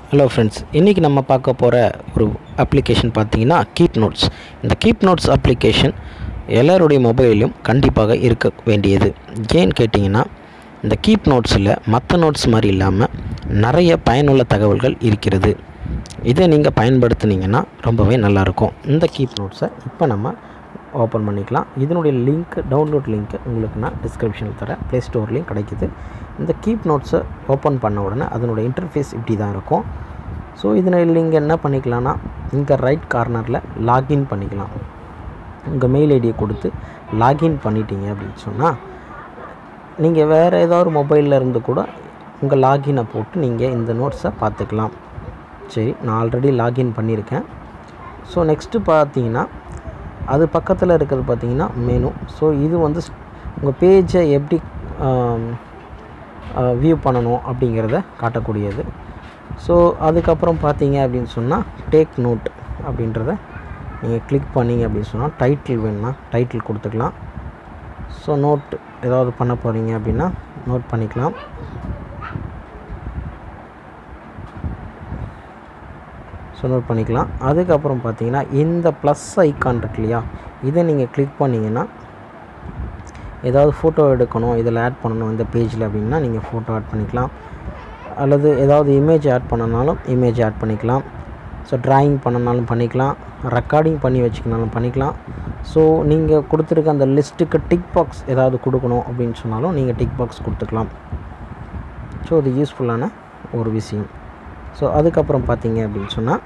hello friends இன்றைக்கி நம்ம பார்க்க போகிற ஒரு அப்ளிகேஷன் பார்த்தீங்கன்னா கீப் நோட்ஸ் இந்த கீப் நோட்ஸ் அப்ளிகேஷன் எல்லாருடைய மொபைலும் கண்டிப்பாக இருக்க வேண்டியது ஏன்னு கேட்டிங்கன்னா இந்த கீப் நோட்ஸில் மற்ற நோட்ஸ் மாதிரி இல்லாமல் நிறைய பயனுள்ள தகவல்கள் இருக்கிறது இதை நீங்கள் பயன்படுத்துனீங்கன்னா ரொம்பவே நல்லாயிருக்கும் இந்த கீப் நோட்ஸை இப்போ நம்ம ஓப்பன் பண்ணிக்கலாம் இதனுடைய லிங்க் டவுன்லோட் லிங்க் உங்களுக்கு நான் டிஸ்கிரிப்ஷனில் தரேன் ப்ளே ஸ்டோர்லேயும் கிடைக்குது இந்த கீப் நோட்ஸை ஓப்பன் பண்ண உடனே அதனுடைய இன்டர்ஃபேஸ் இப்படி தான் இருக்கும் ஸோ இதில் நீங்கள் என்ன பண்ணிக்கலாம்னா இங்கே ரைட் கார்னரில் லாகின் பண்ணிக்கலாம் உங்கள் மெயில் ஐடியை கொடுத்து லாகின் பண்ணிட்டீங்க அப்படின்னு சொன்னால் நீங்கள் வேறு ஏதோ ஒரு மொபைலில் இருந்து கூட உங்கள் லாகினை போட்டு நீங்கள் இந்த நோட்ஸை பார்த்துக்கலாம் சரி நான் ஆல்ரெடி லாகின் பண்ணியிருக்கேன் ஸோ நெக்ஸ்ட்டு பார்த்தீங்கன்னா அது பக்கத்தில் இருக்கிறது பார்த்தீங்கன்னா மெனு ஸோ இது வந்து உங்கள் பேஜை எப்படி வியூ பண்ணணும் அப்படிங்கிறத காட்டக்கூடியது ஸோ அதுக்கப்புறம் பார்த்தீங்க அப்படின்னு சொன்னால் டேக் நோட் அப்படின்றத நீங்கள் கிளிக் பண்ணிங்க அப்படின்னு சொன்னால் டைட்டில் வேணும்னா டைட்டில் கொடுத்துக்கலாம் ஸோ நோட் ஏதாவது பண்ண போகிறீங்க அப்படின்னா நோட் பண்ணிக்கலாம் ஸோ நோட் பண்ணிக்கலாம் அதுக்கப்புறம் பார்த்தீங்கன்னா இந்த ப்ளஸ் ஐக்கான் இருக்கு இல்லையா இதை நீங்கள் கிளிக் பண்ணிங்கன்னா ஏதாவது ஃபோட்டோ எடுக்கணும் இதில் ஆட் பண்ணணும் இந்த பேஜில் அப்படின்னா நீங்கள் ஃபோட்டோ ஆட் பண்ணிக்கலாம் அல்லது ஏதாவது இமேஜ் ஆட் பண்ணனாலும் இமேஜ் ஆட் பண்ணிக்கலாம் ஸோ ட்ராயிங் பண்ணனாலும் பண்ணிக்கலாம் ரெக்கார்டிங் பண்ணி வச்சுக்கனாலும் பண்ணிக்கலாம் ஸோ நீங்கள் கொடுத்துருக்க அந்த லிஸ்ட்டுக்கு டிக் பாக்ஸ் ஏதாவது கொடுக்கணும் அப்படின்னு சொன்னாலும் நீங்கள் டிக் பாக்ஸ் கொடுத்துக்கலாம் ஸோ இது யூஸ்ஃபுல்லான ஒரு விஷயம் ஸோ அதுக்கப்புறம் பார்த்தீங்க அப்படின்னு சொன்னால்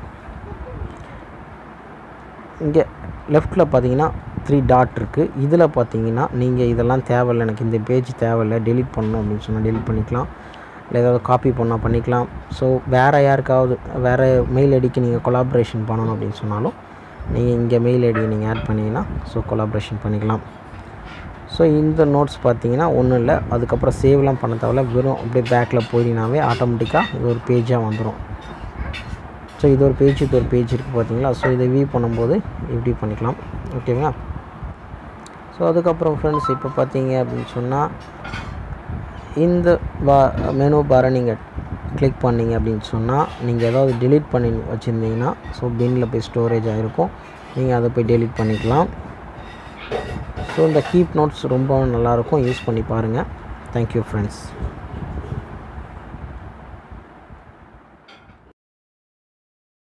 இங்கே லெஃப்ட்டில் பார்த்தீங்கன்னா த்ரீ டாட் இருக்குது இதில் பார்த்தீங்கன்னா நீங்கள் இதெல்லாம் தேவையில்லை எனக்கு இந்த பேஜ் தேவையில்லை டெலிட் பண்ணணும் அப்படின்னு சொன்னால் டெலிட் பண்ணிக்கலாம் இல்லை ஏதாவது காப்பி பண்ணால் பண்ணிக்கலாம் ஸோ வேறு யாருக்காவது வேறு மெயில் ஐடிக்கு நீங்கள் கொலாபரேஷன் பண்ணணும் அப்படின்னு சொன்னாலும் நீங்கள் இங்கே மெயில் ஐடியை நீங்கள் ஆட் பண்ணிங்கன்னா ஸோ கொலாபரேஷன் பண்ணிக்கலாம் ஸோ இந்த நோட்ஸ் பார்த்தீங்கன்னா ஒன்றும் இல்லை அதுக்கப்புறம் சேவ்லாம் பண்ண தேவையில்ல வெறும் அப்படியே பேக்கில் போயினாவே ஆட்டோமேட்டிக்காக இது ஒரு பேஜாக வந்துடும் ஸோ இது ஒரு பேஜ் இது ஒரு பேஜ் இருக்குது பார்த்தீங்களா ஸோ இதை வியூ பண்ணும்போது இப்படி பண்ணிக்கலாம் ஓகேங்களா ஸோ அதுக்கப்புறம் ஃப்ரெண்ட்ஸ் இப்போ பார்த்தீங்க அப்படின்னு சொன்னால் இந்த பா மெனு பாரை நீங்கள் கிளிக் பண்ணிங்க அப்படின்னு சொன்னால் நீங்கள் ஏதாவது டெலீட் பண்ணி வச்சுருந்தீங்கன்னா ஸோ பின்னில் போய் ஸ்டோரேஜ் ஆகிருக்கும் நீங்கள் அதை போய் டெலீட் பண்ணிக்கலாம் ஸோ இந்த கீப் நோட்ஸ் ரொம்ப நல்லாயிருக்கும் யூஸ் பண்ணி பாருங்கள் தேங்க்யூ ஃப்ரெண்ட்ஸ்